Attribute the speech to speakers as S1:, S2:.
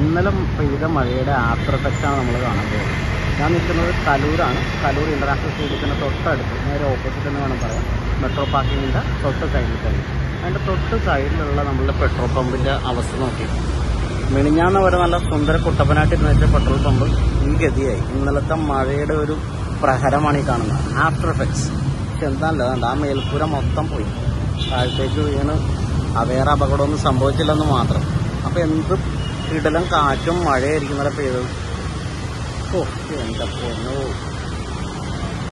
S1: ഇന്നലെ പെയ്ത മഴയുടെ ആഫ്റ്റർ എഫക്റ്റാണ് നമ്മൾ കാണാൻ പോകുന്നത് ഞാൻ നിൽക്കുന്നത് കലൂരാണ് കലൂർ ഇൻ്റർനാഷണൽ സ്റ്റേഡിയത്തിന് തൊട്ടടുത്ത് നേരെ ഓപ്പോസിറ്റ് എന്ന് വേണം പറയാം മെട്രോ പാർക്കിങ്ങിൻ്റെ തൊട്ട് സൈഡിൽ തന്നെ അതിൻ്റെ തൊട്ട് സൈഡിലുള്ള നമ്മളുടെ പെട്രോൾ പമ്പിൻ്റെ അവസ്ഥ നോക്കി മിണിഞ്ഞാന്ന് വരെ നല്ല സുന്ദര കുട്ടപ്പനായിട്ട് വെച്ച പെട്രോൾ പമ്പ് ഈ ഗതിയായി ഇന്നലത്തെ മഴയുടെ ഒരു പ്രഹരമാണ് ഈ കാണുന്നത് ആഫ്റ്റർ എഫക്ട്സ് പക്ഷെ എന്താണല്ലോ അതുകൊണ്ട് ആ മേൽപ്പുര മൊത്തം പോയി താഴത്തേക്ക് വീണ് ആ വേറെ അപകടമൊന്നും സംഭവിച്ചില്ലെന്ന് മാത്രം അപ്പോൾ എന്ത് ഇടലും കാറ്റും മഴയായിരിക്കും ഇന്നലെ പെയ്തത് ഓ എൻ്റെ പൊന്നോ